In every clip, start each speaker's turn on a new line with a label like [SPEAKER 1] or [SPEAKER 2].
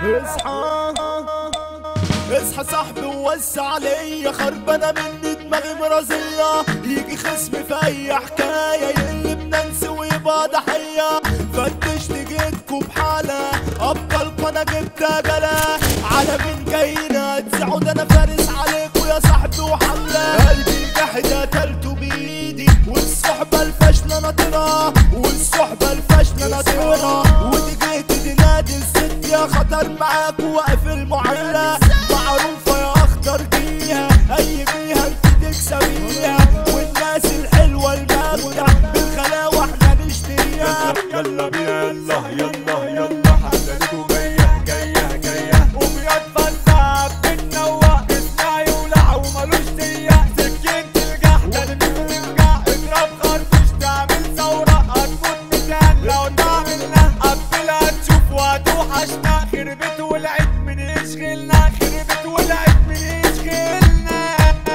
[SPEAKER 1] اصحى اصحى صاحبي ووسع عليا خربانه مني دماغي مرازيه يجي خصم في اي حكايه يقلب ننسي ويبقى ضحيه فتشت جيتكوا بحاله ابطالكوا انا جبت اجله على مين جايين هتزعوا ده انا فارس عليكوا يا صاحبي وحمله قلبي الجحد قتلته بايدي والصحبه الفاشله ناطرها والصحبه الفاشله ناطرها ودي جيت دي نادي الست يا خطر معاك واقف المعامله معروفه يا اخضر بيها اي بيها انت تكسبيها والناس الحلوه المجدع بالخلاوه احنا نشتريها
[SPEAKER 2] يلا بينا يلا يلا يلا حسنته جاية جاية جاية وبيض فلسف بتنوع اسمعي ولع ومالوش سيا سكينة الجحدة اللي بتوجع اضرب خرطوش تعمل ثورة هتموت مثال لو تعملنا قبلها تشوف وهتوحشنا خربت ولعت من يشغلنا خربت ولعت من يشغلنا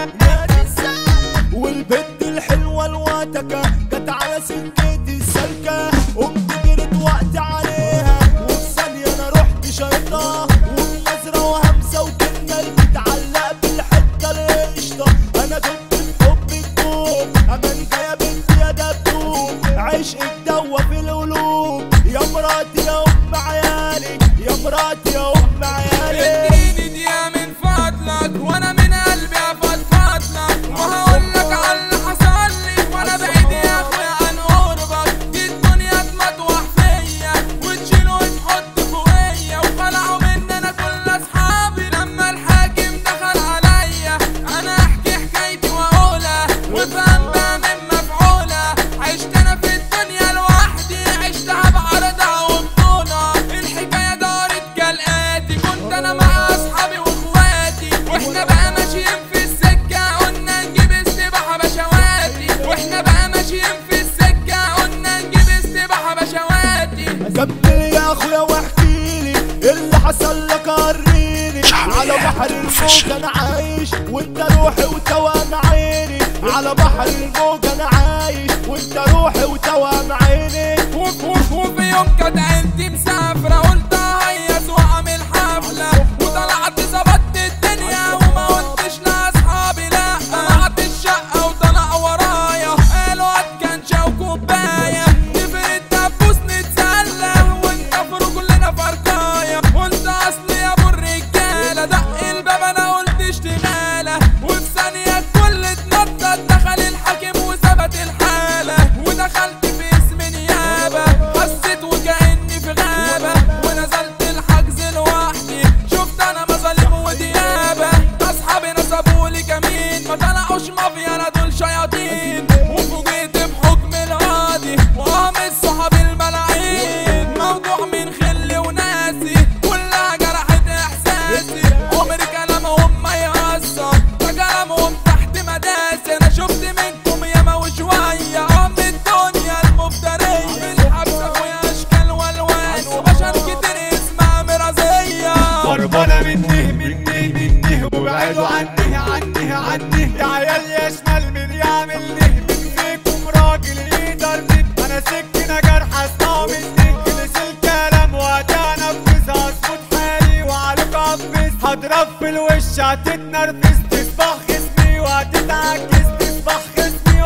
[SPEAKER 1] والبنت الحلوة الواتكة جت على سكتي السلكة قمت جريت وقت عليها وفي ثانية أنا رحت شايطة وبنظرة وهمسة وكلمة بتعلق بالحتة القشطة أنا كنت في حبك دوب أمريكا يا بنتي يا دبدوب عشقك دوا في القلوب يا مراتي يا أم عيالي يا مراتي يا أم عيالي
[SPEAKER 3] اديني دقيقة من فضلك وانا من قلبي افضفض لك وهقول لك على اللي حصل لي وانا بعيد يا اخويا عن قربك دي الدنيا تمطوح فيا وتشيل وتحط فوقيا وخلعوا مننا كل اصحابي لما الحاكم دخل عليا انا احكي حكايتي واقولها وافهم بقى من مفعولة عشت انا في الدنيا لوحدي عشتها بعرضها وبطولة الحكاية دارت كالآتي كنت انا مع اصحابي واخواتي واحنا بقى ماشيين في السكة قلنا نجيب السباحة بشواتي واحنا بقى ماشيين في السكة قلنا نجيب السباحة بشواتي
[SPEAKER 1] كمل يا اخويا واحكيلي اللي حصل لك وريني على بحر الموج انا عايش وانت روحي وتوام عيني على بحر الموج انا عايش وانت روحي وتوام عيني
[SPEAKER 3] وف وف وفي يوم كانت عيلتي مسافرة قلت هيص واعمل حفلة وطلعت ظبطت الدنيا وما قلتش لاصحابي لا طلعت الشقة وطلع ورايا الواد كان شاو كوباية نفرد دبوس نتسلى ونكفروا كلنا فرقاية قلت اصل يا ابو الرجالة دق الباب انا قلت اشتغالة وفي ثانية الكل اتنطط دخل الحاكم وثبت الحالة ودخلت في اسم نيابة حسيت وكأني في غابة ونزلت الحجز لوحدي شفت انا مظالم وديابة اصحابي نصبولي كمين ما طلعوش مافيا انا دول شياطين وفوجئت بحكم القاضي وهم الصحاب الملاعين موضوع من خل وناسي كلها جرحت احساسي عمري كلامهم ما يأثر ده كلامهم تحت مداسي انا شفت منكم ياما وشوية ام الدنيا المفترية الحبس اخويا اشكال والوان وبشر كتير اسمها مرازية
[SPEAKER 2] خربانة مني مني مني وابعدوا عني عني عني يا عيال يا شمال من يعملني من فيكم راجل يقدرني انا سكنة جرح اسمعوا مني خلص الكلام وهتنفذ هظبط حالي وعليك افز هضرب في الوش هتتنرفز تصبح خصمي وهتتعكس تصبح خصمي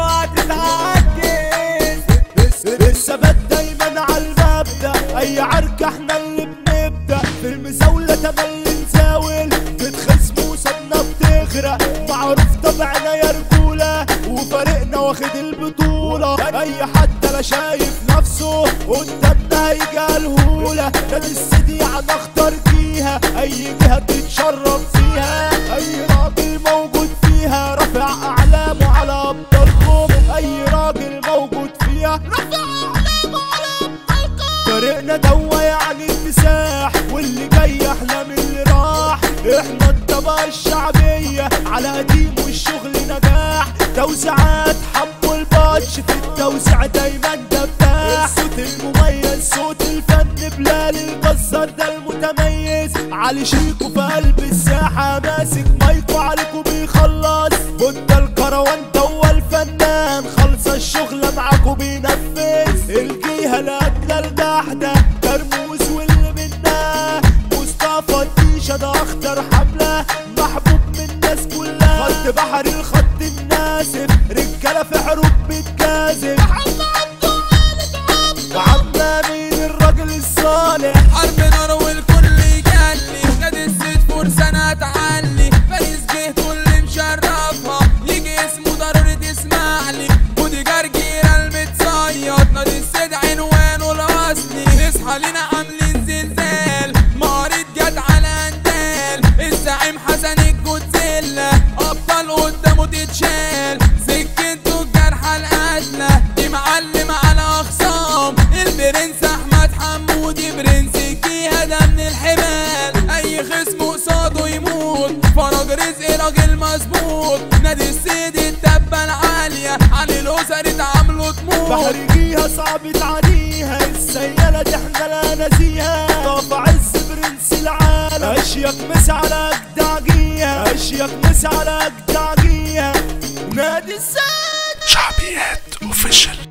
[SPEAKER 2] وهتتعكس
[SPEAKER 1] الثبات دايما على المبدأ اي عركة احنا اللي بنبدأ في المزاولة تملي نزاول بتخصم وصدنا بتغرق معروف طبعنا يا رجولة وفريقنا واخد البطولة اي حد لا شايف نفسه قدامنا هيجي الهولة نادي السيدي يعني اختار فيها اي جهة تتشرف فيها اي راجل موجود فيها رافع اعلامه على ابطالكم اي راجل موجود فيها رافع اعلامه على ابطالكم فريقنا دوا يعني المساح واللي جاي احلى من اللي راح احنا الطبقة الشعبية على قديم والشغل نجاح توزيعات حمو الباتش في التوزيع دايما دباح الصوت المميز صوت الفن بلال الجزار ده المتميز علي شيكو في قلب الساحة ماسك مايكو عليكو بيخلص بودة الكروان دوا الفنان خلص الشغلة معاكو بينفذ الجيهة القتلة الجحدة كرموز واللي منها مصطفى في بحر الخط الناسف رجالة في حروب بتجازف عم مين الراجل الصالح
[SPEAKER 3] حرب نار والكل يجلي نادي السيد فرسانة تعلي فارس جه كل مشرفها يجي اسمه ضروري تسمع لي ودي جرجيرة المتصيد نادي السيد عنوانه الاصلي اصحى لينا عاملين زلزال معارض جت على اندال الزعيم حسن الجوتزيلا ابطال قدامه تتشال سكنته الجرحى القاتلة دي معلم على اخصام البرنس احمد حمودي برنس الجيهة ده من الحمال اي خصم قصاده يموت فرج رزق راجل مظبوط نادي السيد الدبة العالية عن الاسر اتعاملوا تموت
[SPEAKER 1] بحر جيها صعب تعديها السيالة دي احنا لا ناسيها طاف عز برنس العالم اشيك مس على اجدع جيها اشيك مس على اجدع جيها نادي السيد
[SPEAKER 4] شعبيات اوفيشال